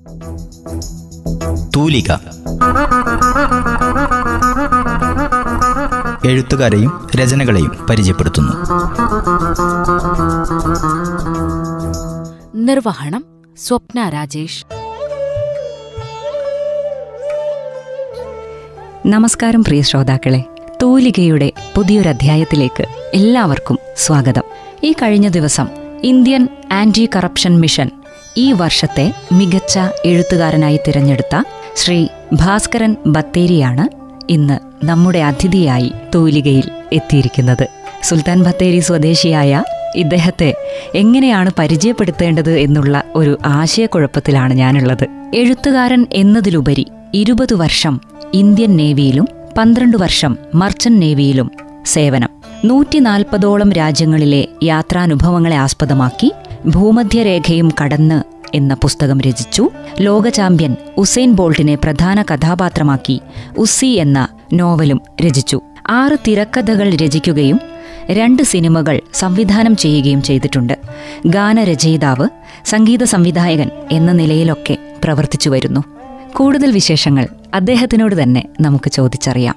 തൂലിക എഴുത്തുകാരെയും രചനകളെയും പരിചയപ്പെടുത്തുന്നു നിർവഹണം സ്വപ്ന രാജേഷ് നമസ്കാരം പ്രിയ ശ്രോതാക്കളെ തൂലികയുടെ പുതിയൊരധ്യായത്തിലേക്ക് എല്ലാവർക്കും സ്വാഗതം ഈ കഴിഞ്ഞ ദിവസം ഇന്ത്യൻ ആന്റി കറപ്ഷൻ മിഷൻ ഈ വർഷത്തെ മികച്ച എഴുത്തുകാരനായി തിരഞ്ഞെടുത്ത ശ്രീ ഭാസ്കരൻ ബത്തേരിയാണ് ഇന്ന് നമ്മുടെ അതിഥിയായി തൂലികയിൽ എത്തിയിരിക്കുന്നത് സുൽത്താൻ ബത്തേരി സ്വദേശിയായ ഇദ്ദേഹത്തെ എങ്ങനെയാണ് പരിചയപ്പെടുത്തേണ്ടത് എന്നുള്ള ഒരു ആശയക്കുഴപ്പത്തിലാണ് ഞാനുള്ളത് എഴുത്തുകാരൻ എന്നതിലുപരി ഇരുപത് വർഷം ഇന്ത്യൻ നേവിയിലും പന്ത്രണ്ട് വർഷം മർച്ചന്റ് നേവിയിലും സേവനം നൂറ്റി നാൽപ്പതോളം രാജ്യങ്ങളിലെ യാത്രാനുഭവങ്ങളെ ആസ്പദമാക്കി ഭൂമധ്യരേഖയും കടന്ന് എന്ന പുസ്തകം രചിച്ചു ലോക ചാമ്പ്യൻ ഉസൈൻ ബോൾട്ടിനെ പ്രധാന കഥാപാത്രമാക്കി ഉസ്സി എന്ന നോവലും രചിച്ചു ആറ് തിരക്കഥകൾ രചിക്കുകയും രണ്ട് സിനിമകൾ സംവിധാനം ചെയ്യുകയും ചെയ്തിട്ടുണ്ട് ഗാനരചയിതാവ് സംഗീത സംവിധായകൻ എന്ന നിലയിലൊക്കെ പ്രവർത്തിച്ചു വരുന്നു കൂടുതൽ വിശേഷങ്ങൾ അദ്ദേഹത്തിനോട് തന്നെ നമുക്ക് ചോദിച്ചറിയാം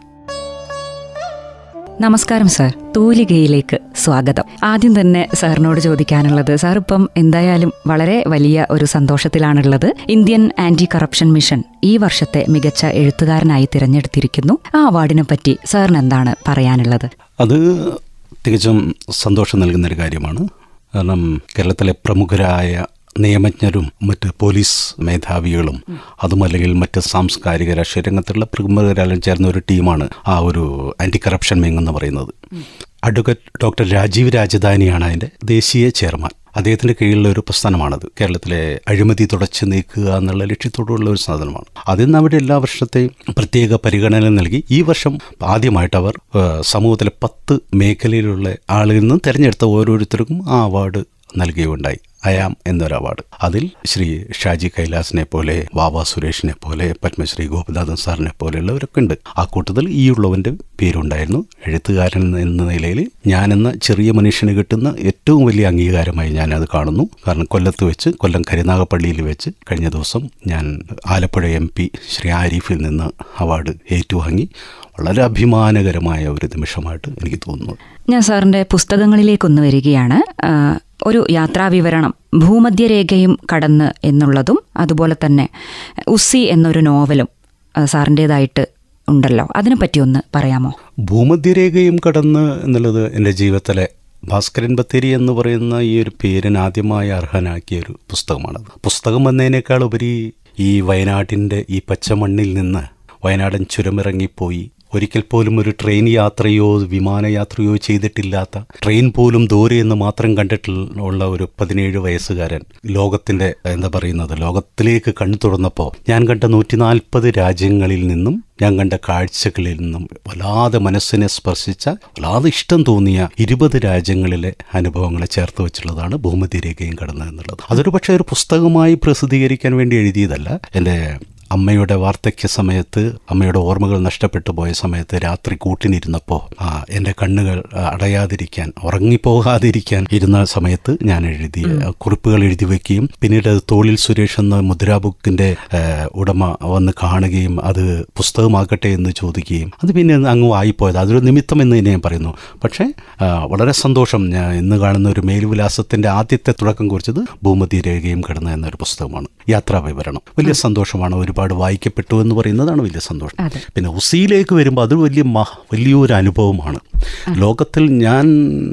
നമസ്കാരം സാർ തൂലികയിലേക്ക് സ്വാഗതം ആദ്യം തന്നെ സാറിനോട് ചോദിക്കാനുള്ളത് സാർ ഇപ്പം എന്തായാലും വളരെ വലിയ ഒരു സന്തോഷത്തിലാണുള്ളത് ഇന്ത്യൻ ആന്റി കറപ്ഷൻ മിഷൻ ഈ വർഷത്തെ മികച്ച എഴുത്തുകാരനായി തിരഞ്ഞെടുത്തിരിക്കുന്നു ആ അവാർഡിനെ പറ്റി സാറിന് എന്താണ് പറയാനുള്ളത് അത് തികച്ചും സന്തോഷം നൽകുന്നൊരു കാര്യമാണ് കാരണം കേരളത്തിലെ പ്രമുഖരായ നിയമജ്ഞരും മറ്റ് പോലീസ് മേധാവികളും അതും അല്ലെങ്കിൽ മറ്റ് സാംസ്കാരിക രാഷ്ട്രീയ രംഗത്തുള്ള പ്രമുഖരെല്ലാം ചേർന്ന ഒരു ടീമാണ് ആ ഒരു ആൻറ്റി കറപ്ഷൻ വിങ് എന്ന് പറയുന്നത് അഡ്വക്കേറ്റ് ഡോക്ടർ രാജീവ് രാജധാനിയാണ് അതിൻ്റെ ദേശീയ ചെയർമാൻ അദ്ദേഹത്തിന്റെ കീഴിലുള്ള ഒരു പ്രസ്ഥാനമാണത് കേരളത്തിലെ അഴിമതി തുടച്ചു നീക്കുക എന്നുള്ള ലക്ഷ്യത്തോടുള്ള ഒരു സാധനമാണ് അതിൽ നിന്ന് അവിടെ എല്ലാ വർഷത്തെയും പ്രത്യേക പരിഗണന നൽകി ഈ വർഷം ആദ്യമായിട്ട് അവർ ഏഹ്, സമൂഹത്തിലെ പത്ത് മേഖലയിലുള്ള ആളുകളിൽ നിന്ന് തിരഞ്ഞെടുത്ത ഓരോരുത്തർക്കും ആ അവാർഡ് നൽകുകയുണ്ടായി അയാം എന്നൊരു അവാർഡ് അതിൽ ശ്രീ ഷാജി കൈലാസിനെ പോലെ വാവ സുരേഷിനെ പോലെ പത്മശ്രീ ഗോപിനാഥൻ സാറിനെ പോലെയുള്ളവരൊക്കെ ഉണ്ട് ആ കൂട്ടത്തിൽ ഈ ഉള്ളവൻ്റെ പേരുണ്ടായിരുന്നു എഴുത്തുകാരൻ എന്ന നിലയിൽ ഞാനെന്ന ചെറിയ മനുഷ്യന് കിട്ടുന്ന ഏറ്റവും വലിയ അംഗീകാരമായി ഞാനത് കാണുന്നു കാരണം കൊല്ലത്ത് വെച്ച് കൊല്ലം കരുനാഗപ്പള്ളിയിൽ വെച്ച് കഴിഞ്ഞ ദിവസം ഞാൻ ആലപ്പുഴ എം പി ശ്രീ ആരിഫിൽ നിന്ന് അവാർഡ് ഏറ്റുവാങ്ങി വളരെ അഭിമാനകരമായ ഒരു നിമിഷമായിട്ട് എനിക്ക് തോന്നുന്നു ഞാൻ സാറിന്റെ പുസ്തകങ്ങളിലേക്കൊന്ന് വരികയാണ് ആ, ഒരു യാത്രാവിവരണം ഭൂമധ്യരേഖയും കടന്ന് എന്നുള്ളതും അതുപോലെ തന്നെ ഉസ്സി എന്നൊരു നോവലും ആ, സാറിൻ്റേതായിട്ട് ഉണ്ടല്ലോ അതിനെപ്പറ്റി ഒന്ന് പറയാമോ ഭൂമധ്യരേഖയും കടന്ന് എന്നുള്ളത് എൻ്റെ ജീവിതത്തിലെ ഭാസ്കരൻ ബത്തേരി എന്ന് പറയുന്ന ഈ ഒരു പേരിന് ആദ്യമായി അർഹനാക്കിയ ഒരു പുസ്തകമാണത് പുസ്തകം വന്നതിനേക്കാൾ ഉപരി ഈ വയനാട്ടിൻ്റെ ഈ പച്ചമണ്ണിൽ നിന്ന് വയനാടൻ ചുരമിറങ്ങിപ്പോയി ഒരിക്കൽ പോലും ഒരു ട്രെയിൻ യാത്രയോ വിമാനയാത്രയോ ചെയ്തിട്ടില്ലാത്ത ട്രെയിൻ പോലും ദൂരെ എന്ന് മാത്രം കണ്ടിട്ടുള്ള ഒരു പതിനേഴ് വയസ്സുകാരൻ ലോകത്തിന്റെ എന്താ പറയുന്നത് ലോകത്തിലേക്ക് കണ്ണു തുറന്നപ്പോൾ ഞാൻ കണ്ട നൂറ്റി നാൽപ്പത് രാജ്യങ്ങളിൽ നിന്നും ഞാൻ കണ്ട കാഴ്ചകളിൽ നിന്നും വല്ലാതെ മനസ്സിനെ സ്പർശിച്ച വല്ലാതെ ഇഷ്ടം തോന്നിയ ഇരുപത് രാജ്യങ്ങളിലെ അനുഭവങ്ങളെ ചേർത്ത് വെച്ചുള്ളതാണ് ഭൂമധ്യരേഖയും കടന്നത് എന്നുള്ളത് അതൊരു പക്ഷേ ഒരു പുസ്തകമായി പ്രസിദ്ധീകരിക്കാൻ വേണ്ടി എഴുതിയതല്ല എൻ്റെ അമ്മയുടെ വാർദ്ധക്യ സമയത്ത് അമ്മയുടെ ഓർമ്മകൾ നഷ്ടപ്പെട്ടു പോയ സമയത്ത് രാത്രി കൂട്ടിനിരുന്നപ്പോൾ ആ എൻ്റെ കണ്ണുകൾ ആ, അടയാതിരിക്കാൻ ഉറങ്ങിപ്പോകാതിരിക്കാൻ ഇരുന്ന സമയത്ത് ഞാൻ എഴുതി കുറിപ്പുകൾ എഴുതി വയ്ക്കുകയും പിന്നീട് അത് തോളിൽ സുരേഷ് എന്ന മുദ്രാ ബുക്കിൻ്റെ ഉടമ വന്ന് കാണുകയും അത് പുസ്തകമാക്കട്ടെ എന്ന് ചോദിക്കുകയും അത് പിന്നെ അങ്ങ് വായിപ്പോയത് അതൊരു നിമിത്തം എന്ന് തന്നെ ഞാൻ പറയുന്നു പക്ഷേ ആ, വളരെ സന്തോഷം ഞാൻ ഇന്ന് കാണുന്ന ഒരു മേൽവിലാസത്തിൻ്റെ ആദ്യത്തെ തുടക്കം കുറിച്ചത് ഭൂമധ്യരേഖയും കടന്ന എന്നൊരു പുസ്തകമാണ് യാത്രാ വിവരണം വലിയ സന്തോഷമാണ് ഒരുപാട് വായിക്കപ്പെട്ടു എന്ന് പറയുന്നതാണ് വലിയ സന്തോഷം അതെ. പിന്നെ ഉസിയിലേക്ക് വരുമ്പോൾ അത് വലിയ മഹ വലിയൊരു അനുഭവമാണ് ലോകത്തിൽ ഞാൻ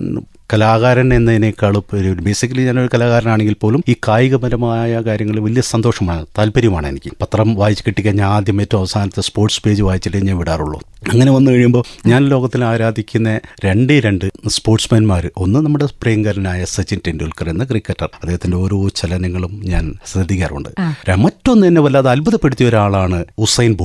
കലാകാരൻ എന്നതിനേക്കാൾ ബേസിക്കലി ഞാനൊരു കലാകാരനാണെങ്കിൽ പോലും ഈ കായികപരമായ കാര്യങ്ങൾ വലിയ സന്തോഷമാണ് താല്പര്യമാണ് എനിക്ക് പത്രം വായിച്ച് കിട്ടിക്കഴിഞ്ഞാൽ ആദ്യം ഏറ്റവും അവസാനത്തെ സ്പോർട്സ് പേജ് വായിച്ചിട്ടേ ഞാൻ വിടാറുള്ളൂ അങ്ങനെ വന്നു കഴിയുമ്പോൾ ഞാൻ ലോകത്തിൽ ആരാധിക്കുന്ന രണ്ടേ രണ്ട് സ്പോർട്സ്മാൻമാർ ഒന്ന് നമ്മുടെ പ്രിയങ്കരനായ സച്ചിൻ ടെണ്ടുൽക്കർ എന്ന ക്രിക്കറ്റർ അദ്ദേഹത്തിൻ്റെ ഓരോ ചലനങ്ങളും ഞാൻ ശ്രദ്ധിക്കാറുണ്ട് ര- മറ്റൊന്ന് എന്നെ വല്ലാതെ അത്ഭുതപ്പെടുത്തിയ ഒരാളാണ് ഉസൈൻ ബോൾട്ട്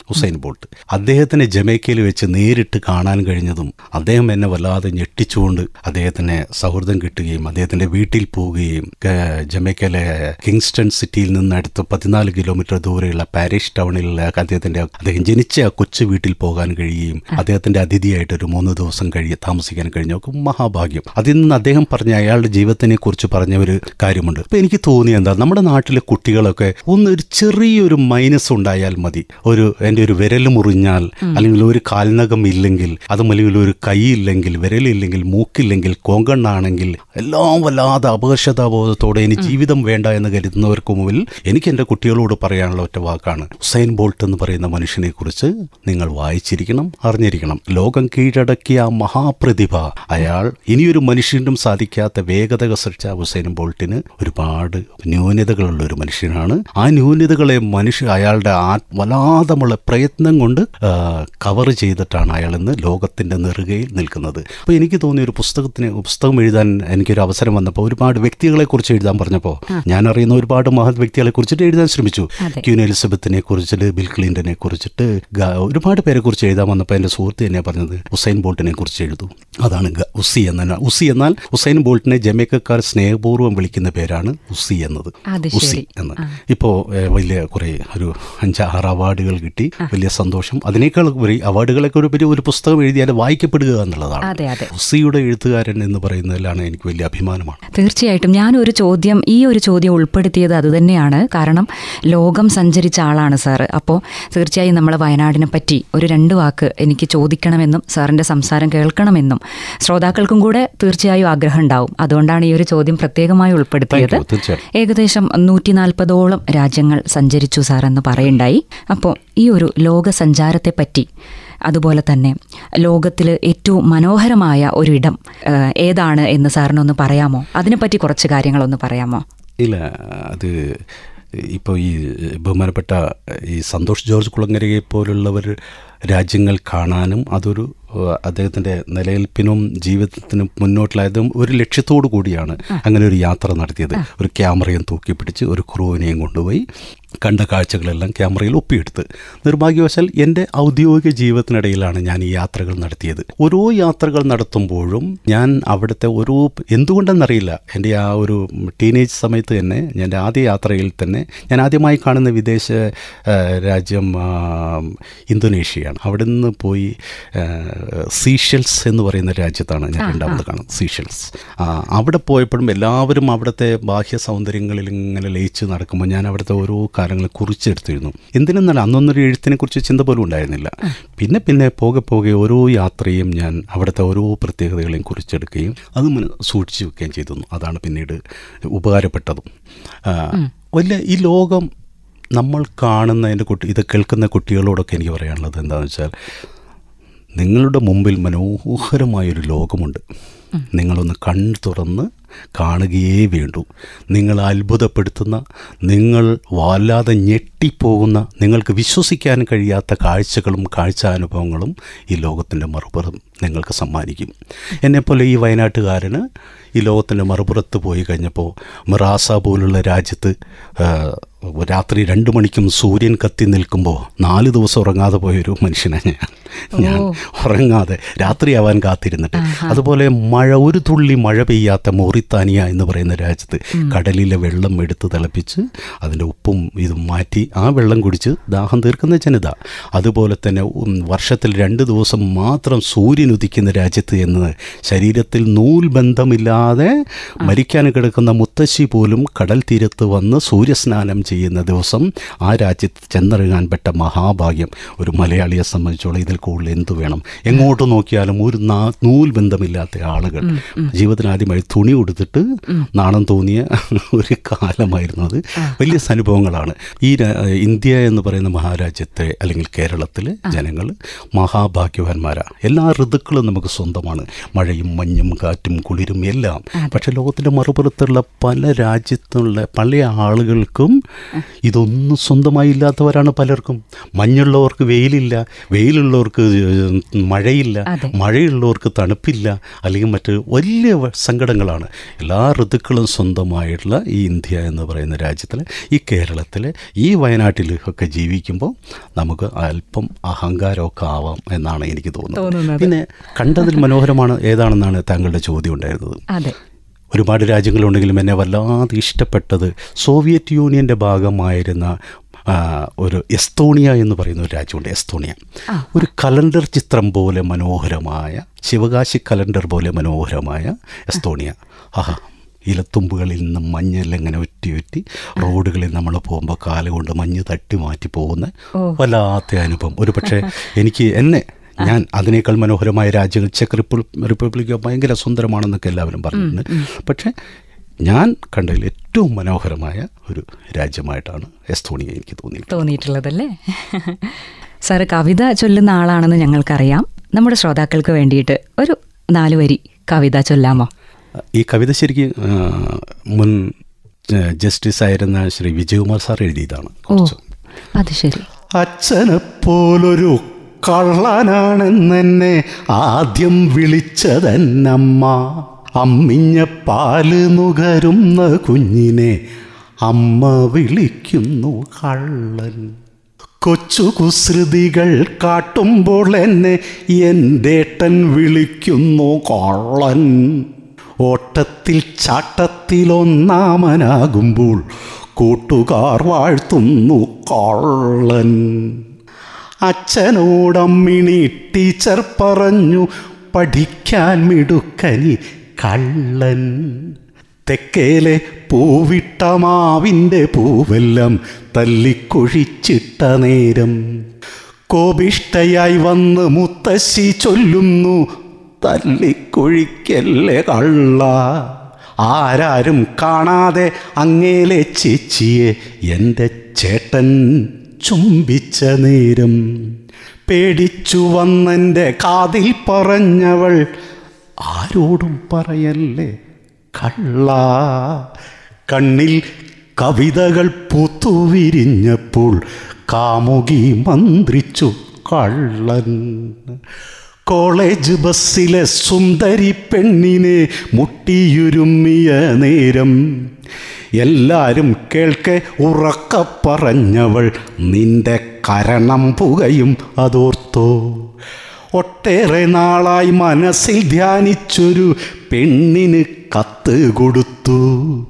ഉസൈൻ ബോൾട്ട് അദ്ദേഹത്തിനെ ജമൈക്കയിൽ വെച്ച് നേരിട്ട് കാണാൻ കഴിഞ്ഞതും അദ്ദേഹം എന്നെ വല്ലാതെ ഞെട്ടിച്ചുകൊണ്ട് അദ്ദേഹത്തിന് സൗഹൃദം കിട്ടുകയും അദ്ദേഹത്തിന്റെ വീട്ടിൽ പോവുകയും ക- ജമൈക്കയിലെ കിങ്സ്റ്റൺ സിറ്റിയിൽ നിന്ന് അടുത്ത് പതിനാല് കിലോമീറ്റർ ദൂരെയുള്ള പാരീഷ് ടൗണിൽ അദ്ദേഹത്തിന്റെ അദ്ദേഹം ജനിച്ച ആ കൊച്ചു വീട്ടിൽ പോകാൻ കഴിയുകയും അദ്ദേഹത്തിന്റെ അതിഥിയായിട്ട് ഒരു മൂന്ന് ദിവസം കഴിയ താമസിക്കാൻ കഴിഞ്ഞ ഒക്കെ മഹാഭാഗ്യം അതിൽ നിന്ന് അദ്ദേഹം പറഞ്ഞ അയാളുടെ ജീവിതത്തിനെ കുറിച്ച് പറഞ്ഞ ഒരു കാര്യമുണ്ട് അപ്പൊ എനിക്ക് തോന്നി എന്താ നമ്മുടെ നാട്ടിലെ കുട്ടികളൊക്കെ ഒന്ന് ഒരു ചെറിയൊരു മൈനസ് ഉണ്ടായാൽ മതി ഒരു എൻ്റെ ഒരു വിരൽ മുറിഞ്ഞാൽ അല്ലെങ്കിൽ ഒരു കാൽനകം ഇല്ലെങ്കിൽ അതും അല്ലെങ്കിൽ ഒരു കൈ ഇല്ലെങ്കിൽ വിരലില്ലെങ്കിൽ മൂക്കില്ലെങ്കിൽ കോങ്കണ്ണാണെങ്കിൽ എല്ലാം വല്ലാതെ അപകർഷതാബോധത്തോടെ ഇനി ജീവിതം വേണ്ട എന്ന് കരുതുന്നവർക്ക് മുമ്പിൽ എനിക്ക് എൻ്റെ കുട്ടികളോട് പറയാനുള്ള ഒറ്റ വാക്കാണ് ഹുസൈൻ ബോൾട്ട് എന്ന് പറയുന്ന മനുഷ്യനെ കുറിച്ച് നിങ്ങൾ വായിച്ചിരിക്കണം അറിഞ്ഞിരിക്കണം ലോകം കീഴടക്കിയ ആ മഹാപ്രതിഭ അയാൾ ഇനിയൊരു മനുഷ്യനും സാധിക്കാത്ത വേഗത സൃഷ്ടിച്ച ഹുസൈൻ ബോൾട്ടിന് ഒരുപാട് ന്യൂനതകളുള്ള ഒരു മനുഷ്യനാണ് ആ ന്യൂനതകളെ മനുഷ്യ അയാളുടെ ആ വല്ലാതമുള്ള പ്രയത്നം കൊണ്ട് കവർ ചെയ്തിട്ടാണ് അയാൾ ഇന്ന് ലോകത്തിന്റെ നെറുകയിൽ നിൽക്കുന്നത് അപ്പോൾ എനിക്ക് തോന്നിയ ഒരു പുസ്തകത്തിന് പുസ്തകം എഴുതാൻ എനിക്കൊരു അവസരം വന്നപ്പോൾ ഒരുപാട് വ്യക്തികളെ കുറിച്ച് എഴുതാൻ പറഞ്ഞപ്പോൾ ഞാൻ അറിയുന്ന ഒരുപാട് മഹത് വ്യക്തികളെ കുറിച്ചിട്ട് എഴുതാൻ ശ്രമിച്ചു അതെ. ക്യൂൻ എലിസബത്തിനെ കുറിച്ചിട്ട് ബിൽ ക്ലിന്റനെ കുറിച്ചിട്ട് ഗ- ഒരുപാട് പേരെ കുറിച്ച് എഴുതാൻ വന്നപ്പോൾ എൻ്റെ സുഹൃത്ത് തന്നെ പറഞ്ഞത് ഉസൈൻ ബോൾട്ടിനെ കുറിച്ച് എഴുതൂ അതാണ് ഗ- ഉസി എന്ന ഉസി എന്നാൽ ഉസൈൻ ബോൾട്ടിനെ ജമൈക്കക്കാർ സ്നേഹപൂർവ്വം വിളിക്കുന്ന പേരാണ് ഉസി എന്നത് അത് ഉസി ശരി. എന്ന് ഇപ്പോൾ വലിയ കുറേ ഒരു അഞ്ചാറ് അവാർഡുകൾ കിട്ടി വലിയ സന്തോഷം അതിനേക്കാൾ ഉപരി അവാർഡുകളൊക്കെ ഒരു വലിയ ഒരു പുസ്തകം എഴുതിയാൽ വായിക്കപ്പെടുക എന്നുള്ളതാണ് അതെ അതെ ഉസിയുടെ എഴുത്തുകാരൻ എന്ന് പറയുന്നതിലാണ് എനിക്ക് വലിയ അഭിമാനമാണ് തീർച്ചയായിട്ടും ഞാൻ ഒരു ചോദ്യം ഈ ഒരു ചോദ്യം ഉൾപ്പെടുത്തിയത് അതുതന്നെയാണ് കാരണം ലോകം സഞ്ചരിച്ച ആളാണ് സാറ് അപ്പോൾ തീർച്ചയായും നമ്മൾ വയനാടിനെ പറ്റി ഒരു രണ്ട് വാക്ക് എനിക്ക് ചോദിക്കണമെന്നും സാറിൻ്റെ സംസാരം കേൾക്കണമെന്നും ശ്രോതാക്കൾക്കും കൂടെ തീർച്ചയായും ആഗ്രഹം ഉണ്ടാവും അതുകൊണ്ടാണ് ഈ ഒരു ചോദ്യം പ്രത്യേകമായി ഉൾപ്പെടുത്തിയത് Thank you, തീർച്ചയായും. ഏകദേശം നൂറ്റി നാൽപ്പതോളം രാജ്യങ്ങൾ സഞ്ചരിച്ചു സാർ എന്ന് പറയുണ്ടായി അപ്പോൾ ഈ ഒരു ലോക സഞ്ചാരത്തെ പറ്റി അതുപോലെ തന്നെ ലോകത്തിൽ ഏറ്റവും മനോഹരമായ ഒരിടം ആ, ഏതാണ് എന്ന് സാറിനൊന്ന് പറയാമോ അതിനെപ്പറ്റി കുറച്ച് കാര്യങ്ങളൊന്ന് പറയാമോ ഇല്ല അത് ഇപ്പോൾ ഈ ബഹുമാനപ്പെട്ട ഈ സന്തോഷ് ജോർജ് കുളങ്ങരയെ പോലുള്ളവർ രാജ്യങ്ങൾ കാണാനും അതൊരു ഏഹ്, അദ്ദേഹത്തിൻ്റെ നിലനിൽപ്പിനും ജീവിതത്തിനും മുന്നോട്ടുള്ളതും ഒരു ലക്ഷ്യത്തോടു കൂടിയാണ് അങ്ങനെ ഒരു യാത്ര നടത്തിയത് ഒരു ക്യാമറയും തൂക്കി പിടിച്ച് ഒരു ക്രൂവിനെയും കൊണ്ടുപോയി കണ്ട കാഴ്ചകളെല്ലാം ക്യാമറയിൽ ഒപ്പിയെടുത്ത് നിർഭാഗ്യവശാൽ എൻ്റെ ഔദ്യോഗിക ജീവിതത്തിനിടയിലാണ് ഞാൻ ഈ യാത്രകൾ നടത്തിയത് ഓരോ യാത്രകൾ നടത്തുമ്പോഴും ഞാൻ അവിടുത്തെ ഓരോ എന്തുകൊണ്ടെന്നറിയില്ല എൻ്റെ ആ ഒരു ടീനേജ് സമയത്ത് തന്നെ എൻ്റെ ആദ്യ യാത്രയിൽ തന്നെ ഞാൻ ആദ്യമായി കാണുന്ന വിദേശ ആ, രാജ്യം ആ, ഇന്തോനേഷ്യയാണ് അവിടെ നിന്ന് പോയി ആ, സീഷെൽസ് എന്ന് പറയുന്ന രാജ്യത്താണ് ഞാൻ രണ്ടാമത് കാണുന്നത് സീഷെൽസ് ആ, അവിടെ പോയപ്പോഴും എല്ലാവരും അവിടുത്തെ ബാഹ്യ സൗന്ദര്യങ്ങളിൽ ഇങ്ങനെ ലയിച്ച് നടക്കുമ്പോൾ ഞാൻ അവിടുത്തെ ഓരോ കാര്യങ്ങൾ കുറിച്ചെടുത്തിരുന്നു എന്തിനെന്നല്ല അന്നൊന്നൊരു എഴുത്തിനെ കുറിച്ച് ചിന്ത പോലും ഉണ്ടായിരുന്നില്ല പിന്നെ പിന്നെ പോകെ പോകെ ഓരോ യാത്രയും ഞാൻ അവിടുത്തെ ഓരോ പ്രത്യേകതകളെയും കുറിച്ചെടുക്കുകയും അത് മന- സൂക്ഷിച്ചു വെക്കുകയും ചെയ്തു അതാണ് പിന്നീട് ഉപകാരപ്പെട്ടതും ആ, വലിയ ഈ ലോകം നമ്മൾ കാണുന്ന എൻ്റെ കുട്ടി ഇത് കേൾക്കുന്ന കുട്ടികളോടൊക്കെ എനിക്ക് പറയാനുള്ളത് എന്താണെന്ന് വെച്ചാൽ നിങ്ങളുടെ മുമ്പിൽ മനോഹരമായൊരു ലോകമുണ്ട് നിങ്ങളൊന്ന് കണ്ണു തുറന്ന് കാണുകയേ വേണ്ടൂ നിങ്ങൾ അത്ഭുതപ്പെടുത്തുന്ന നിങ്ങൾ വല്ലാതെ ഞെട്ടിപ്പോകുന്ന നിങ്ങൾക്ക് വിശ്വസിക്കാൻ കഴിയാത്ത കാഴ്ചകളും കാഴ്ചാനുഭവങ്ങളും ഈ ലോകത്തിൻ്റെ മറുപുറം നിങ്ങൾക്ക് സമ്മാനിക്കും എന്നെപ്പോലെ ഈ വയനാട്ടുകാരന് ഈ ലോകത്തിൻ്റെ മറുപുറത്ത് പോയി കഴിഞ്ഞപ്പോൾ മിറാസ പോലുള്ള രാജ്യത്ത് ആ, രാത്രി രണ്ട് മണിക്കും സൂര്യൻ കത്തി നിൽക്കുമ്പോൾ നാല് ദിവസം ഉറങ്ങാതെ പോയൊരു മനുഷ്യനാണ് ഞാൻ ഞാൻ ഉറങ്ങാതെ രാത്രിയാവാൻ കാത്തിരുന്നിട്ട് അതുപോലെ മഴ ഒരു തുള്ളി മഴ പെയ്യാത്ത മോറിത്താനിയ എന്ന് പറയുന്ന രാജ്യത്ത് കടലിലെ വെള്ളം എടുത്ത് തിളപ്പിച്ച് അതിൻ്റെ ഉപ്പും ഇതും മാറ്റി ആ വെള്ളം കുടിച്ച് ദാഹം തീർക്കുന്ന ജനത അതുപോലെ തന്നെ ഉം, വർഷത്തിൽ രണ്ട് ദിവസം മാത്രം സൂര്യൻ ഉദിക്കുന്ന രാജ്യത്ത് എന്ന് ശരീരത്തിൽ നൂൽ ബന്ധമില്ലാതെ മരിക്കാൻ കിടക്കുന്ന മുത്തശ്ശി പോലും കടൽ തീരത്ത് വന്ന് സൂര്യസ്നാനം ചെയ്യുന്ന ദിവസം ആ രാജ്യത്ത് ചെന്നിറങ്ങാൻ പെട്ട മഹാഭാഗ്യം ഒരു മലയാളിയെ സംബന്ധിച്ചോളം ഇതിൽ കൂടുതൽ എന്തു വേണം എങ്ങോട്ട് നോക്കിയാലും ഒരു നാ നൂൽ ബന്ധമില്ലാത്ത ആളുകൾ ജീവിതത്തിന് ആദ്യമായി തുണി കൊടുത്തിട്ട് നാണം തോന്നിയ ഒരു കാലമായിരുന്നു അത് വലിയ അനുഭവങ്ങളാണ് ഈ രാ- ഇന്ത്യ എന്ന് പറയുന്ന മഹാരാജ്യത്തെ അല്ലെങ്കിൽ കേരളത്തിലെ ജനങ്ങൾ മഹാഭാഗ്യവാന്മാരാണ് എല്ലാ ഋതുക്കളും നമുക്ക് സ്വന്തമാണ് മഴയും മഞ്ഞും കാറ്റും കുളിരും എല്ലാം പക്ഷെ ലോകത്തിൻ്റെ മറുപുറത്തുള്ള പല രാജ്യത്തുള്ള പല ആളുകൾക്കും ഇതൊന്നും സ്വന്തമായി ഇല്ലാത്തവരാണ് പലർക്കും മഞ്ഞുള്ളവർക്ക് വെയിലില്ല വെയിലുള്ളവർക്ക് മഴയില്ല അതെ. മഴയുള്ളവർക്ക് തണുപ്പില്ല അല്ലെങ്കിൽ മറ്റ് വലിയ വ- സങ്കടങ്ങളാണ് എല്ലാ ഋതുക്കളും സ്വന്തമായിട്ടുള്ള ഈ ഇന്ത്യ എന്ന് പറയുന്ന രാജ്യത്തിൽ ഈ കേരളത്തിൽ ഈ വയനാട്ടിൽ ഒക്കെ ജീവിക്കുമ്പോൾ നമുക്ക് അല്പം അഹങ്കാരമൊക്കെ ആവാം എന്നാണ് എനിക്ക് തോന്നുന്നത് തോന്നുന്നത്. പിന്നെ കണ്ടതിൽ മനോഹരമാണ് ഏതാണെന്നാണ് താങ്കളുടെ ചോദ്യം ഉണ്ടായിരുന്നത് അതെ ഒരുപാട് രാജ്യങ്ങളുണ്ടെങ്കിലും എന്നെ വല്ലാതെ ഇഷ്ടപ്പെട്ടത് സോവിയറ്റ് യൂണിയൻ്റെ ഭാഗമായിരുന്ന ആ, ഒരു എസ്തോണിയ എന്ന് പറയുന്ന ഒരു രാജ്യമുണ്ട് എസ്തോണിയ ഒരു കലണ്ടർ ചിത്രം പോലെ മനോഹരമായ ശിവകാശി കലണ്ടർ പോലെ മനോഹരമായ എസ്തോണിയ ആഹാ ഇലത്തുമ്പുകളിൽ നിന്ന് മഞ്ഞെല്ലാം ഇങ്ങനെ ഒറ്റി ഒറ്റി റോഡുകളിൽ നമ്മൾ പോകുമ്പോൾ കാലുകൊണ്ട് മഞ്ഞ് തട്ടി മാറ്റി പോകുന്ന വല്ലാത്ത അനുഭവം ഒരു പക്ഷേ എനിക്ക് എന്നെ ഞാൻ അതിനേക്കാൾ മനോഹരമായ രാജ്യങ്ങൾ ചെക്ക് റിപ്പബ്ലിക് റിപ്പബ്ലിക് ഭയങ്കര സുന്ദരമാണെന്നൊക്കെ എല്ലാവരും പറഞ്ഞിട്ടുണ്ട് പക്ഷേ ഞാൻ കണ്ടതിൽ ഏറ്റവും മനോഹരമായ ഒരു രാജ്യമായിട്ടാണ് എസ്തോണിയ എനിക്ക് തോന്നിയിട്ടുള്ളത് തോന്നിയിട്ടുള്ളതല്ലേ സാറ് കവിത ചൊല്ലുന്ന ആളാണെന്ന് ഞങ്ങൾക്കറിയാം നമ്മുടെ ശ്രോതാക്കൾക്ക് വേണ്ടിയിട്ട് ഒരു നാല് വരി കവിത ചൊല്ലാമോ ഈ കവിത ശരിക്കും ആ, മുൻ ആ, ജസ്റ്റിസ് ആയിരുന്ന ശ്രീ വിജയകുമാർ സാർ എഴുതിയതാണ് ഓ കുറച്ച് അത് ശരി അച്ഛനെപ്പോലൊരു കള്ളനാണെന്നെന്നെ ആദ്യം വിളിച്ചതെന്നമ്മ അമ്മിഞ്ഞ പാല് നുകരുന്ന കുഞ്ഞിനെ അമ്മ വിളിക്കുന്നു കള്ളൻ കൊച്ചു കുസൃതികൾ കാട്ടുമ്പോൾ എന്നെ എൻ്റേട്ടൻ വിളിക്കുന്നു കള്ളൻ ഓട്ടത്തിൽ ചാട്ടത്തിലൊന്നാമനാകുമ്പോൾ കൂട്ടുകാർ വാഴ്ത്തുന്നു കള്ളൻ അച്ഛനോടമ്മിണി ടീച്ചർ പറഞ്ഞു പഠിക്കാൻ മിടുക്കനി കള്ളൻ തെക്കേലെ പൂവിട്ട മാവിൻ്റെ പൂവെല്ലാം തല്ലിക്കൊഴിച്ചിട്ട നേരം കോപിഷ്ടയായി വന്ന് മുത്തശ്ശി ചൊല്ലുന്നു തല്ലിക്കൊഴിക്കല്ലേ കള്ള ആരാരും കാണാതെ അങ്ങേലെ ചേച്ചിയെ എൻ്റെ ചേട്ടൻ ചുംബിച്ച നേരം പേടിച്ചു വന്നെൻ്റെ കാതിൽ പറഞ്ഞവൾ ആരോടും പറയല്ലേ കള്ള കണ്ണിൽ കവിതകൾ പൂത്തുവിരിഞ്ഞപ്പോൾ കാമുകി മന്ത്രിച്ചു കള്ളൻ കോളേജ് ബസ്സിലെ സുന്ദരി പെണ്ണിനെ മുട്ടിയുരുമ്മിയ നേരം എല്ലാരും കേൾക്കെ ഉറക്ക പറഞ്ഞവൾ നിന്റെ കരണം പുകയും അതോർത്തോ ഒട്ടേറെ നാളായി മനസ്സിൽ ധ്യാനിച്ചൊരു പെണ്ണിന് കത്ത് കൊടുത്തു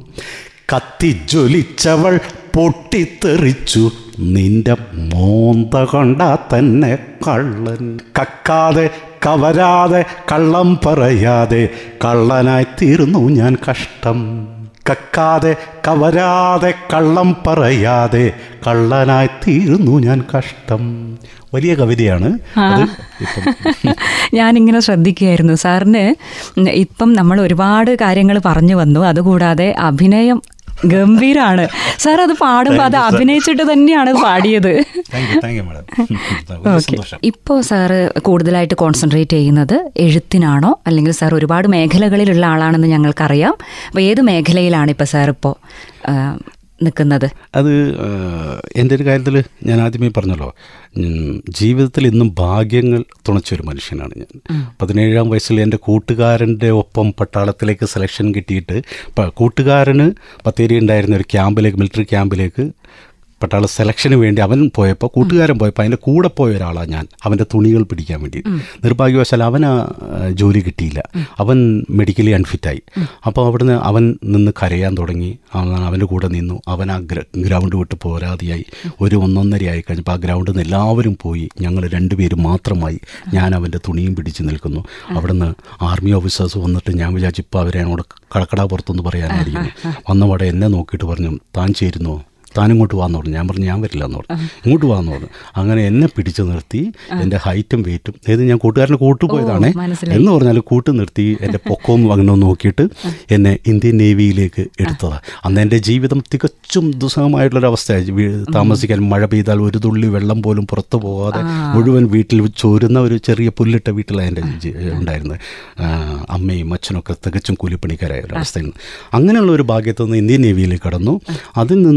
കത്തിജ്വലിച്ചവൾ പൊട്ടിത്തെറിച്ചു നിന്റെ മോന്ത കണ്ടാ തന്നെ കള്ളൻ കക്കാതെ കവരാതെ കള്ളം പറയാതെ കള്ളനായി തീർന്നു ഞാൻ കഷ്ടം കക്കാതെ കവരാതെ കള്ളം പറയാതെ കള്ളനായി തീർന്നു ഞാൻ കഷ്ടം വലിയ കവിതയാണ് അത് ഇപ്പം ഞാനിങ്ങനെ ശ്രദ്ധിക്കുകയായിരുന്നു സാറിന് ഇപ്പം നമ്മൾ ഒരുപാട് കാര്യങ്ങൾ പറഞ്ഞു വന്നു അതുകൂടാതെ അഭിനയം ഗംഭീരാണ് സാർ അത് പാടുമ്പോൾ അത് അഭിനയിച്ചിട്ട് തന്നെയാണ് അത് പാടിയത് thank you thank you madam വലിയ ഓക്കെ സന്തോഷം ഇപ്പോൾ സാറ് കൂടുതലായിട്ട് കോൺസെൻട്രേറ്റ് ചെയ്യുന്നത് എഴുത്തിനാണോ അല്ലെങ്കിൽ സാർ ഒരുപാട് മേഖലകളിലുള്ള ആളാണെന്ന് ഞങ്ങൾക്കറിയാം അപ്പോൾ ഏത് മേഖലയിലാണ് ഇപ്പോൾ സാർ ഇപ്പോൾ നിൽക്കുന്നത് അത് ആഹ്, എൻ്റെ ഒരു കാര്യത്തിൽ ഞാൻ ആദ്യമേ പറഞ്ഞല്ലോ ഉം, ജീവിതത്തിൽ ഇന്നും ഭാഗ്യങ്ങൾ തുണച്ചൊരു മനുഷ്യനാണ് ഞാൻ പതിനേഴാം വയസ്സിൽ എൻ്റെ കൂട്ടുകാരൻ്റെ ഒപ്പം പട്ടാളത്തിലേക്ക് സെലക്ഷൻ കിട്ടിയിട്ട് പ- കൂട്ടുകാരന് ബത്തേരി ഉണ്ടായിരുന്ന ഒരു ക്യാമ്പിലേക്ക് മിലിറ്ററി ക്യാമ്പിലേക്ക് പട്ടാള സെലക്ഷന് വേണ്ടി അവൻ പോയപ്പോൾ കൂട്ടുകാരൻ പോയപ്പോൾ അതിൻ്റെ കൂടെ പോയ ഒരാളാണ് ഞാൻ അവൻ്റെ തുണികൾ പിടിക്കാൻ വേണ്ടി നിർഭാഗ്യവശാൽ അവൻ ആ ജോലി കിട്ടിയില്ല അവൻ മെഡിക്കലി അൺഫിറ്റായി അപ്പോൾ അവിടുന്ന് അവൻ നിന്ന് കരയാൻ തുടങ്ങി അവൻ അവൻ്റെ കൂടെ നിന്നു അവൻ ആ ഗ്ര ഗ്രൗണ്ട് വിട്ട് പോരാതെയായി ഒരു ഒന്നൊന്നരയായി കഴിഞ്ഞപ്പോൾ ആ ഗ്രൗണ്ടിൽ നിന്ന് എല്ലാവരും പോയി ഞങ്ങൾ രണ്ടുപേരും മാത്രമായി ഞാൻ അവൻ്റെ തുണിയും പിടിച്ച് നിൽക്കുന്നു അവിടുന്ന് ആർമി ഓഫീസേഴ്സ് വന്നിട്ട് ഞാൻ വിചാരിച്ചു ഇപ്പോൾ അവരെ എന്നോട് കടക്കടാ പുറത്തൊന്ന് പറയാനായിരിക്കും വന്നപാടെ എന്നെ നോക്കിയിട്ട് പറഞ്ഞു താൻ ചേരുന്നോ താൻ ഇങ്ങോട്ട് വാന്ന് പറഞ്ഞു ഞാൻ പറഞ്ഞു ഞാൻ വരില്ല എന്ന് പറഞ്ഞു ഇങ്ങോട്ട് വാന്ന് പറഞ്ഞു അങ്ങനെ എന്നെ പിടിച്ചു നിർത്തി എൻ്റെ ഹൈറ്റും വെയിറ്റും അതായത് ഞാൻ കൂട്ടുകാരനെ കൂട്ടുപോയതാണേ മനസ്സിലായി. എന്ന് പറഞ്ഞാൽ കൂട്ട് നിർത്തി എൻ്റെ പൊക്കവും വകനവും നോക്കിയിട്ട് എന്നെ ഇന്ത്യൻ നേവിയിലേക്ക് എടുത്തതാണ് അന്ന് എൻ്റെ ജീവിതം തികച്ചും ദുസ്സഹമായിട്ടുള്ളൊരവസ്ഥയായി വീ- താമസിക്കാൻ മഴ പെയ്താൽ ഒരു തുള്ളി വെള്ളം പോലും പുറത്തു പോകാതെ മുഴുവൻ വീട്ടിൽ ചോരുന്ന ഒരു ചെറിയ പുല്ലിട്ട വീട്ടിലാണ് എൻ്റെ ജി- ഉണ്ടായിരുന്നത് ആ, അമ്മയും അച്ഛനൊക്കെ തികച്ചും കൂലിപ്പണിക്കാരായ ഒരു അവസ്ഥയിൽ അങ്ങനെയുള്ള ഒരു ഭാഗ്യത്തു നിന്ന് ഇന്ത്യൻ നേവിയിലേക്ക് കടന്നു അതിൽ നിന്ന് വന്നിട്ട്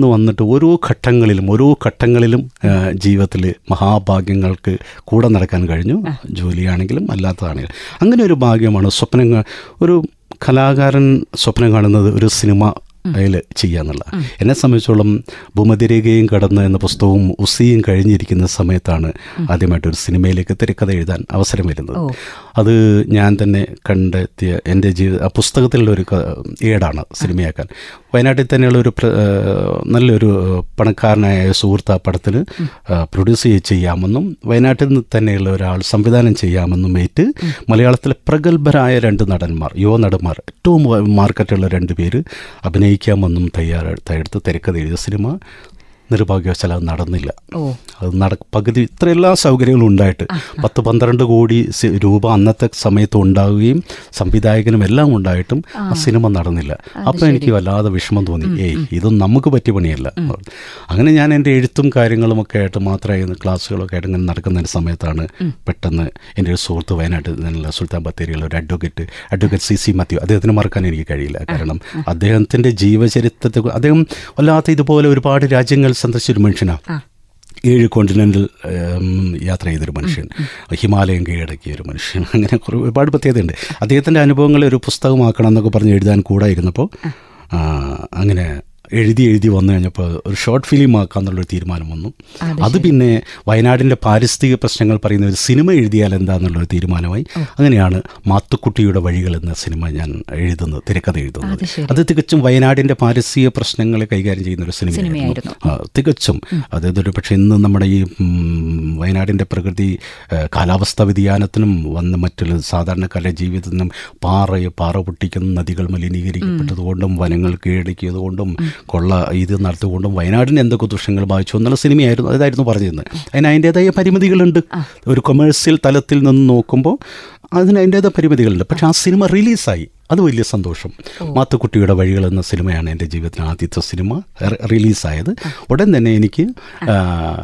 ആയിട്ട് ഓരോ ഘട്ടങ്ങളിലും ഓരോ ഘട്ടങ്ങളിലും ജീവിതത്തിൽ മഹാഭാഗ്യങ്ങൾക്ക് കൂടെ നടക്കാൻ കഴിഞ്ഞു ജോലിയാണെങ്കിലും അല്ലാത്തതാണെങ്കിലും അങ്ങനെ ഒരു ഭാഗ്യമാണ് സ്വപ്നം കാ- ഒരു കലാകാരൻ സ്വപ്നം കാണുന്നത് ഒരു സിനിമ അതിൽ ചെയ്യാന്നുള്ള എന്നെ സംബന്ധിച്ചോളം ഭൂമധ്യരേഖയും കടന്ന് എന്ന പുസ്തകവും ഉസിയും കഴിഞ്ഞിരിക്കുന്ന സമയത്താണ് ആദ്യമായിട്ട് ഒരു സിനിമയിലേക്ക് തിരക്കഥ എഴുതാൻ അവസരം വരുന്നത് ഓ. അത് ഞാൻ തന്നെ കണ്ടെത്തിയ എൻ്റെ ജീവിത ആ പുസ്തകത്തിലുള്ള ഒരു ക- ഏടാണ് സിനിമയാക്കാൻ വയനാട്ടിൽ തന്നെയുള്ള ഒരു പ്ര- ആ, നല്ലൊരു പണക്കാരനായ സുഹൃത്ത് ആ പടത്തിൽ പ്രൊഡ്യൂസ് ചെയ്ത് ചെയ്യാമെന്നും വയനാട്ടിൽ നിന്ന് തന്നെയുള്ള ഒരാൾ സംവിധാനം ചെയ്യാമെന്നും ഏറ്റ് മലയാളത്തിലെ പ്രഗത്ഭരായ രണ്ട് നടന്മാർ യുവ നടന്മാർ ഏറ്റവും മാർക്കറ്റുള്ള രണ്ട് പേര് അഭിനയിക്കാമെന്നും തയ്യാറെടുത്ത് തിരക്കഥ എഴുതിയ സിനിമ നിർഭാഗ്യവശാൽ അത് നടന്നില്ല ഓ അത് നട പകുതി ഇത്ര എല്ലാ സൗകര്യങ്ങളും ഉണ്ടായിട്ട് പത്ത് പന്ത്രണ്ട് കോടി സി- രൂപ അന്നത്തെ സമയത്ത് ഉണ്ടാവുകയും സംവിധായകനും എല്ലാം ഉണ്ടായിട്ടും ആ സിനിമ നടന്നില്ല അപ്പം എനിക്ക് വല്ലാതെ വിഷമം തോന്നി ഏയ് ഇതൊന്നും നമുക്ക് പറ്റിയ പണിയല്ല അങ്ങനെ ഞാൻ എൻ്റെ എഴുത്തും കാര്യങ്ങളും ഒക്കെ ആയിട്ട് മാത്രമായി ക്ലാസ്സുകളൊക്കെ ആയിട്ട് ഇങ്ങനെ നടക്കുന്ന ഒരു സമയത്താണ് പെട്ടെന്ന് എൻ്റെ ഒരു സുഹൃത്ത് വയനാട്ടിൽ നിന്നുള്ള സുൽത്താൻ ബത്തേരിയുള്ള ഒരു advocate advocate C C Mathew അദ്ദേഹത്തിന് മറക്കാൻ എനിക്ക് കഴിയില്ല കാരണം അദ്ദേഹത്തിൻ്റെ ജീവചരിത്രത്തെ കു- അദ്ദേഹം വല്ലാത്ത ഇതുപോലെ ഒരുപാട് രാജ്യങ്ങൾ സന്ദർശിച്ചൊരു മനുഷ്യനാണ് ഏഴ് കോണ്ടിനെൻ്റൽ യാത്ര ചെയ്തൊരു മനുഷ്യൻ ഹിമാലയം കീഴടക്കിയ ഒരു മനുഷ്യൻ അങ്ങനെ കുറേ ഒരുപാട് പ്രത്യേകതയുണ്ട് അദ്ദേഹത്തിൻ്റെ അനുഭവങ്ങളെ ഒരു പുസ്തകമാക്കണം എന്നൊക്കെ പറഞ്ഞ് എഴുതാൻ കൂടായിരുന്നപ്പോൾ ആ, അങ്ങനെ എഴുതി എഴുതി വന്നു കഴിഞ്ഞപ്പോൾ ഒരു ഷോർട്ട് ഫിലിം ആക്കാന്നുള്ളൊരു തീരുമാനം വന്നു അത് പിന്നെ വയനാടിൻ്റെ പാരിസ്ഥിതിക പ്രശ്നങ്ങൾ പറയുന്ന ഒരു സിനിമ എഴുതിയാൽ എന്താന്നുള്ളൊരു തീരുമാനമായി അങ്ങനെയാണ് മാത്തുക്കുട്ടിയുടെ വഴികൾ എന്ന സിനിമ ഞാൻ എഴുതുന്നത് തിരക്കഥ എഴുതുന്നത് അത് ശരി. അത് തികച്ചും വയനാടിൻ്റെ പാരിസ്ഥിതിക പ്രശ്നങ്ങളെ കൈകാര്യം ചെയ്യുന്ന ഒരു സിനിമയായിരുന്നു ആ, തികച്ചും അതായത് ഒരു പക്ഷേ ഇന്ന് നമ്മുടെ ഈ ഉം, വയനാടിൻ്റെ പ്രകൃതി ആ, കാലാവസ്ഥാ വ്യതിയാനത്തിനും വന്ന മറ്റുള്ള സാധാരണക്കാരുടെ ജീവിതത്തിനും പാറ പാറ പൊട്ടിക്കുന്ന നദികൾ മലിനീകരിക്കപ്പെട്ടതുകൊണ്ടും വനങ്ങൾ കീഴടക്കിയതുകൊണ്ടും കൊള്ള ഇത് നടത്തിക്കൊണ്ടും വയനാടിന് എന്തൊക്കെ ദുഷ്യങ്ങൾ ബാധിച്ചു എന്നുള്ള സിനിമയായിരുന്നു അതായിരുന്നു പറഞ്ഞിരുന്നത് അതിന് അതിൻ്റേതായ പരിമിതികളുണ്ട് ഒരു കൊമേഴ്സ്യൽ തലത്തിൽ നിന്ന് നോക്കുമ്പോൾ അതിന് അതിൻ്റേതായ പരിമിതികളുണ്ട് പക്ഷേ ആ സിനിമ റിലീസായി അത് വലിയ സന്തോഷം മാത്തുക്കുട്ടിയുടെ വഴികൾ എന്ന സിനിമയാണ് എൻ്റെ ജീവിതത്തിലെ ആദ്യത്തെ സിനിമ റി- റിലീസായത് ഉടൻ തന്നെ എനിക്ക് ആ,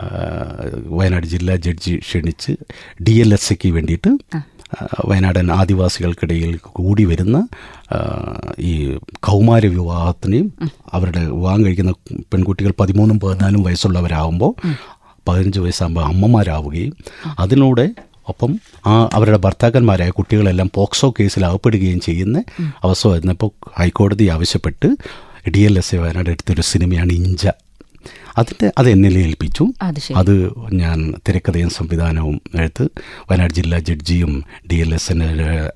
വയനാട് ജില്ലാ ജഡ്ജി ക്ഷണിച്ച് ഡി എൽ എസ് എക്ക് വേണ്ടിയിട്ട് ആ, വയനാടൻ ആദിവാസികൾക്കിടയിൽ കൂടി വരുന്ന ആ, ഈ കൗമാര വിവാഹത്തിനെയും അവരുടെ വിവാഹം കഴിക്കുന്ന പെൺകുട്ടികൾ പതിമൂന്നും പതിനാലും വയസ്സുള്ളവരാകുമ്പോൾ പതിനഞ്ച് വയസ്സാകുമ്പോൾ അമ്മമാരാവുകയും അതിലൂടെ ഒപ്പം ആ അവരുടെ ഭർത്താക്കന്മാരായ കുട്ടികളെല്ലാം പോക്സോ കേസിൽ അകപ്പെടുകയും ചെയ്യുന്ന അവസ്ഥ വരുന്നപ്പോൾ ഹൈക്കോടതി ആവശ്യപ്പെട്ട് D L S A Wayanad എടുത്തൊരു സിനിമയാണ് ഇഞ്ച അതിൻ്റെ അത് എന്നെ ഏൽപ്പിച്ചു അത് ശരി അത് ഞാൻ തിരക്കഥയും സംവിധാനവും എടുത്ത് വയനാട് ജില്ലാ ജഡ്ജിയും D L S N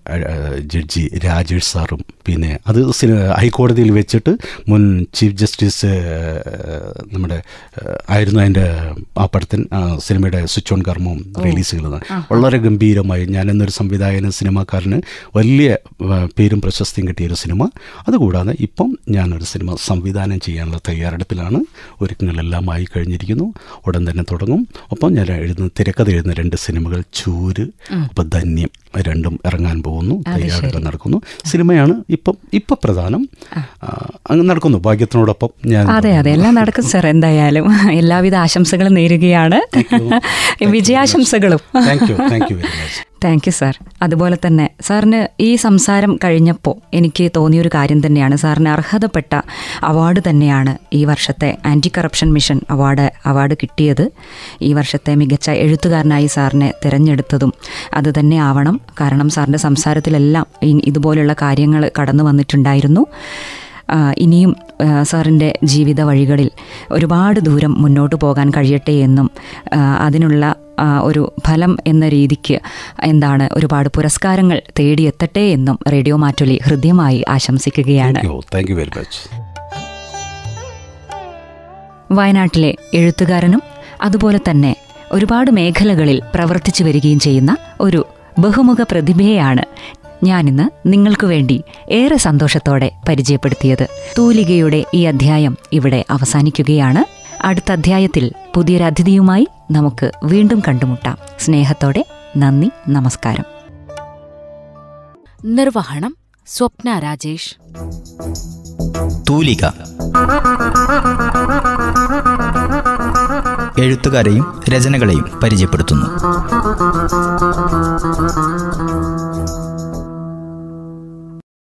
judge Rajesh സാറും പിന്നെ അത് സിനി- ഹൈക്കോടതിയിൽ വെച്ചിട്ട് മുൻ ചീഫ് ജസ്റ്റിസ് ഏഹ്, നമ്മുടെ ഏഹ്, ആയിരുന്നു അതിൻ്റെ ആ പടത്തിൻ ആ സിനിമയുടെ സ്വിച്ച് ഓൺ കർമ്മവും റിലീസ് ചെയ്യുന്നത് വളരെ ഗംഭീരമായി ഞാനെന്നൊരു സംവിധായകന് സിനിമാക്കാരന് വലിയ ഏഹ്, പേരും പ്രശസ്തിയും കിട്ടിയ ഒരു സിനിമ അതുകൂടാതെ ഇപ്പം ഞാനൊരു സിനിമ സംവിധാനം ചെയ്യാനുള്ള തയ്യാറെടുപ്പിലാണ് ഒരുക്കങ്ങളെല്ലാം ആയി കഴിഞ്ഞിരിക്കുന്നു ഉടൻ തന്നെ തുടങ്ങും ഒപ്പം ഞാൻ എഴുതുന്ന തിരക്കഥ എഴുതുന്ന രണ്ട് സിനിമകൾ ചൂര് അപ്പം ധന്യം രണ്ടും ഇറങ്ങാൻ പോകുന്നു തയ്യാറെടുപ്പ് നടക്കുന്നു സിനിമയാണ് ഇപ്പം ഇപ്പം പ്രധാനം ആ, അങ്ങ് നടക്കുന്നു ഭാഗ്യത്തിനോടൊപ്പം ഞാൻ അതെ അതെ എല്ലാം നടക്കും സർ എന്തായാലും എല്ലാവിധ ആശംസകളും നേരുകയാണ് വിജയാശംസകളും thank you thank you very much thank you sir അതുപോലെ തന്നെ സാറിന് ഈ സംസാരം കഴിഞ്ഞപ്പോൾ എനിക്ക് തോന്നിയൊരു കാര്യം തന്നെയാണ് സാറിന് അർഹതപ്പെട്ട അവാർഡ് തന്നെയാണ് ഈ വർഷത്തെ anti corruption mission award award കിട്ടിയത് ഈ വർഷത്തെ മികച്ച എഴുത്തുകാരനായി സാറിനെ തിരഞ്ഞെടുത്തതും അത് തന്നെ ആവണം കാരണം സാറിൻ്റെ സംസാരത്തിലെല്ലാം ഇ- ഇതുപോലുള്ള കാര്യങ്ങൾ കടന്നു വന്നിട്ടുണ്ടായിരുന്നു ആ, ഇനിയും ആ, സാറിൻ്റെ ജീവിത വഴികളിൽ ഒരുപാട് ദൂരം മുന്നോട്ട് പോകാൻ കഴിയട്ടെ എന്നും ആ, അതിനുള്ള ആ, ഒരു ഫലം എന്ന രീതിക്ക് എന്താണ് ഒരുപാട് പുരസ്കാരങ്ങൾ തേടിയെത്തട്ടെ എന്നും റേഡിയോ മാറ്റൊലി ഹൃദ്യമായി ആശംസിക്കുകയാണ് thank you thank you very much വയനാട്ടിലെ എഴുത്തുകാരനും അതുപോലെ തന്നെ ഒരുപാട് മേഖലകളിൽ പ്രവർത്തിച്ചു വരികയും ചെയ്യുന്ന ഒരു ബഹുമുഖ പ്രതിഭയെയാണ് ഞാനിന്ന് നിങ്ങൾക്ക് വേണ്ടി ഏറെ സന്തോഷത്തോടെ പരിചയപ്പെടുത്തിയത് തൂലികയുടെ ഈ അധ്യായം ഇവിടെ അവസാനിക്കുകയാണ് അടുത്ത അധ്യായത്തിൽ പുതിയൊരു അതിഥിയുമായി നമുക്ക് വീണ്ടും കണ്ടുമുട്ടാം സ്നേഹത്തോടെ നന്ദി നമസ്കാരം നിർവഹണം സ്വപ്ന രാജേഷ് തൂലിക എഴുത്തുകാരെയും രചനകളെയും പരിചയപ്പെടുത്തുന്നു